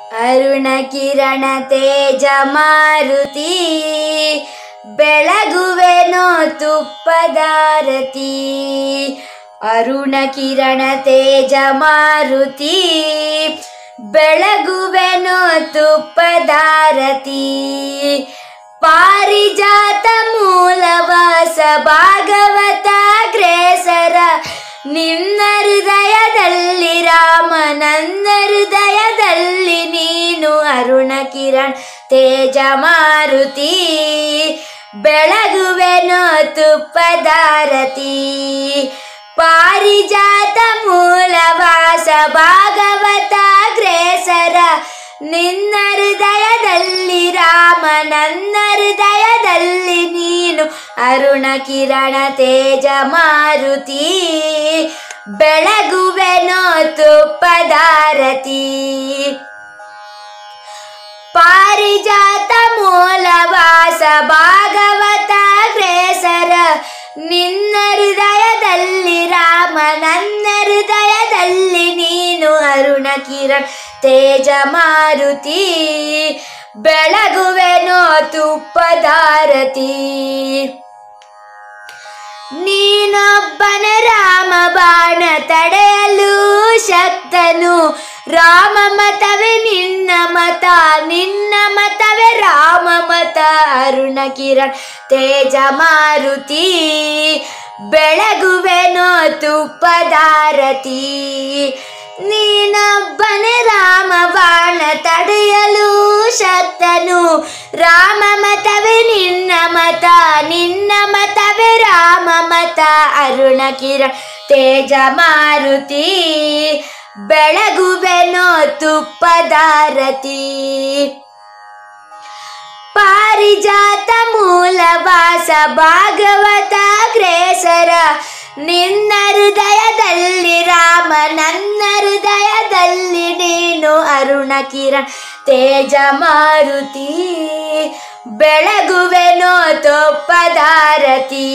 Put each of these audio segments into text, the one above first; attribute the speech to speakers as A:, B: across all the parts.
A: ಅರುಣ ಕಿರಣ ತೇಜ ಮಾರುತಿ ಬೆಳಗುವೆನೋ ತುಪ್ಪದಾರತಿ ಅರುಣ ಕಿರಣ ತೇಜ ಮಾರುತಿ ಬೆಳಗುವೆನೋ ತುಪ್ಪದಾರತಿ ಪಾರಿಜಾತ ಮೂಲವಾಸ ಭಾಗವತ ಗ್ರೇಸರ ನಿನ್ನ ಹೃದಯದಲ್ಲಿ ರಾಮ ನನ್ನ ಹೃದಯದಲ್ಲಿ ನೀನು ಅರುಣ ಕಿರಣ್ ತೇಜ ಮಾರುತಿ ಬೆಳಗುವೆನೋ ತುಪ್ಪದಾರತಿ ಪಾರಿಜಾತ ಮೂಲವಾಸ ಭಾಗವತ ಗ್ರೇಸರ ನಿನ್ನ ಹೃದಯದಲ್ಲಿ ರಾಮ ನನ್ನ ಹೃದಯದಲ್ಲಿ ನೀನು ಅರುಣ ಕಿರಣ ತೇಜ ಮಾರುತಿ ಬೆಳಗುವೆನೋ ತುಪ್ಪದಾರತಿ ಪಾರಿಜಾತ ಮೂಲವಾಸ ಭಾಗವತ ಗ್ರೇಸರ ನಿನ್ನ ಹೃದಯದಲ್ಲಿ ರಾಮ ನನ್ನ ಹೃದಯದಲ್ಲಿ ನೀನು ಅರುಣ ಕಿರಣ್ ತೇಜ ಮಾರುತಿ ಬೆಳಗುವೆನೋ ತುಪ್ಪದಾರತಿ ನೀನೊಬ್ಬನ ರಾಮ ಬಾಣ ತಡೆಯಲು ಶಕ್ತನು ರಾಮ ಮತವೇ ನಿನ್ನ ಮತ ನಿನ್ನ ಮತವೇ ರಾಮ ಮತ ಅರುಣ ಕಿರಣ್ ತೇಜ ಮಾರುತಿ ಬೆಳಗುವೆನೋ ತುಪ್ಪದಾರತಿ ನೀನೊಬ್ಬನೇ ರಾಮ ಬಾಣ ತಡೆಯಲು ಶಕ್ತನು ರಾಮ ಮತವೇ ನಿನ್ನ ಮತ ನಿನ್ನ ಮತವೇ ರಾಮ ಮತ ಅರುಣ ಕಿರಣ್ ತೇಜ ಮಾರುತಿ ಬೆಳಗುವೆನೋ ತುಪ್ಪದಾರತಿ ಪಾರಿಜಾತ ಮೂಲವಾಸ ಭಾಗವತ ಗ್ರೇಸರ ನಿನ್ನ ಹೃದಯದಲ್ಲಿ ರಾಮ ನನ್ನ ಹೃದಯದಲ್ಲಿ ನೀನು ಅರುಣ ಕಿರಣ್ ತೇಜ ಮಾರುತಿ ಬೆಳಗುವೆನೋ ತೊಪ್ಪದಾರತಿ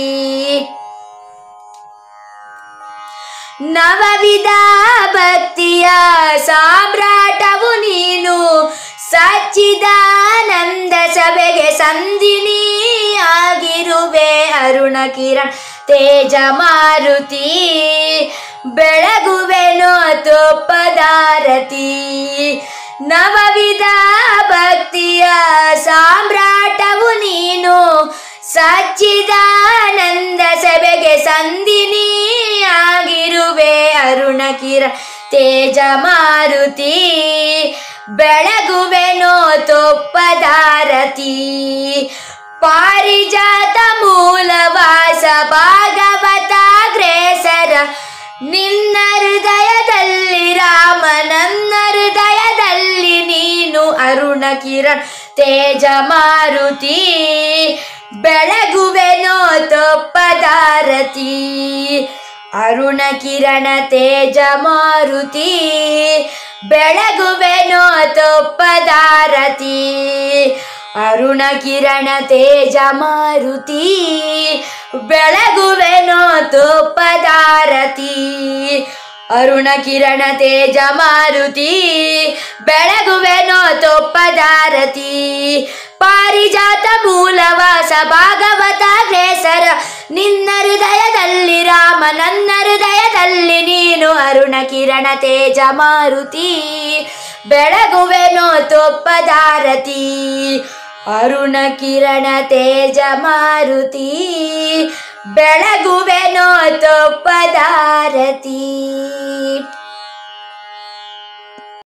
A: ನವವಿಧ ಭಕ್ತಿಯ ಸಾಮ್ರಾಟವು ನೀನು ಸಚ್ಚಿದಾನಂದ ಸಭೆಗೆ ಸಂದಿನಿ ಆಗಿರುವೆ ಅರುಣ ಕಿರಣ್ ತೇಜ ಮಾರುತಿ ಬೆಳಗುವೆನೋ ತೊಪ್ಪದಾರತಿ ನವವಿಧ ಭಕ್ತಿಯ ಸಾಮ್ರಾಟವು ನೀನು ಸಚ್ಚಿದಾನಂದ ಸಭೆಗೆ ಸಂದಿನಿ ಆಗಿರುವೆ ಅರುಣ ಕಿರಣ್ ತೇಜ ಮಾರುತಿ ಬೆಳಗುವೆನೋ ತೊಪ್ಪದಾರತಿ ಪಾರಿಜಾತ ಮೂಲವಾಸ ಭಾಗವತ ಗ್ರೇಸರ ನಿನ್ನ ಹೃದಯದಲ್ಲಿ ರಾಮ ನನ್ನ ಹೃದಯದಲ್ಲಿ ನೀನು ಅರುಣ ಕಿರಣ್ ತೇಜ ಮಾರುತಿ ಬೆಳಗುವೆನೋ ತೊಪ್ಪದಾರತಿ ಅರುಣ ಕಿರಣ ತೇಜ ಮಾರುತಿ ಬೆಳಗುವೆನೋ ತೊಪ್ಪದಾರತಿ ಅರುಣ ಕಿರಣ ತೇಜ ಮಾರುತಿ ಬೆಳಗುವೆನೋ ತೊಪ್ಪದಾರತಿ ಅರುಣ ಕಿರಣ ತೇಜ ಮಾರುತಿ ಬೆಳಗುವೆನೋ ತೊಪ್ಪದಾರತಿ ಪಾರಿಜಾತ ಮೂಲವಾಸ ಭಾಗವತ ಗ್ರೇಸರ ನಿನ್ನ ಹೃದಯದಲ್ಲಿ ರಾಮ ನನ್ನ ಹೃದಯದಲ್ಲಿ ನೀನು ಅರುಣ ಕಿರಣ ತೇಜ ಮಾರುತಿ ಬೆಳಗುವೆನೋ ತೊಪ್ಪದಾರತಿ ಅರುಣ ಕಿರಣ ತೇಜ ಮಾರುತಿ ಬೆಳಗುವೆನೋ ತೊಪ್ಪದಾರತಿ